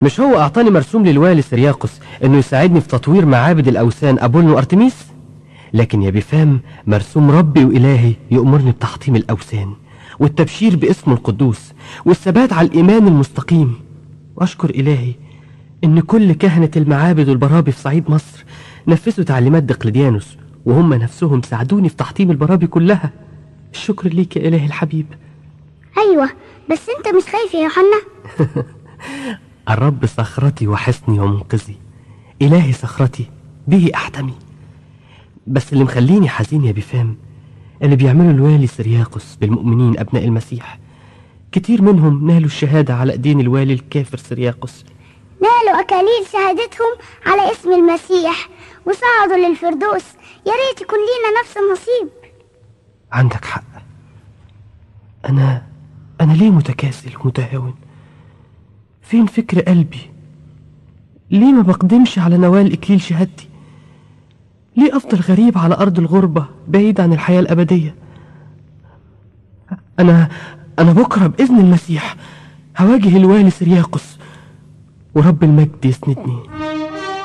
مش هو أعطاني مرسوم للوالي سرياقس إنه يساعدني في تطوير معابد الأوثان أبولن وأرتميس لكن يا بفهم مرسوم ربي وإلهي يأمرني بتحطيم الأوثان والتبشير باسمه القدوس والثبات على الإيمان المستقيم وأشكر إلهي إن كل كهنة المعابد والبرابي في صعيد مصر نفذوا تعليمات دقلديانوس وهم نفسهم ساعدوني في تحطيم البرابي كلها الشكر ليك يا إلهي الحبيب أيوة بس أنت مش خايف يا يوحنا الرب صخرتي وحصني ومنقذي إلهي صخرتي به أحتمي بس اللي مخليني حزين يا بفام اللي بيعمله الوالي سرياقس بالمؤمنين أبناء المسيح كتير منهم نالوا الشهادة على أيدين الوالي الكافر سرياقس نالوا أكاليل شهادتهم على اسم المسيح وصعدوا للفردوس يا ريت يكون لينا نفس النصيب عندك حق أنا أنا ليه متكاسل ومتهاون فين فكر قلبي ليه ما بقدمش على نوال إكليل شهادتي ليه أفضل غريب على أرض الغربة بعيد عن الحياة الأبدية أنا أنا بكرة بإذن المسيح هواجه الوالي سرياقس ورب المجد يسندني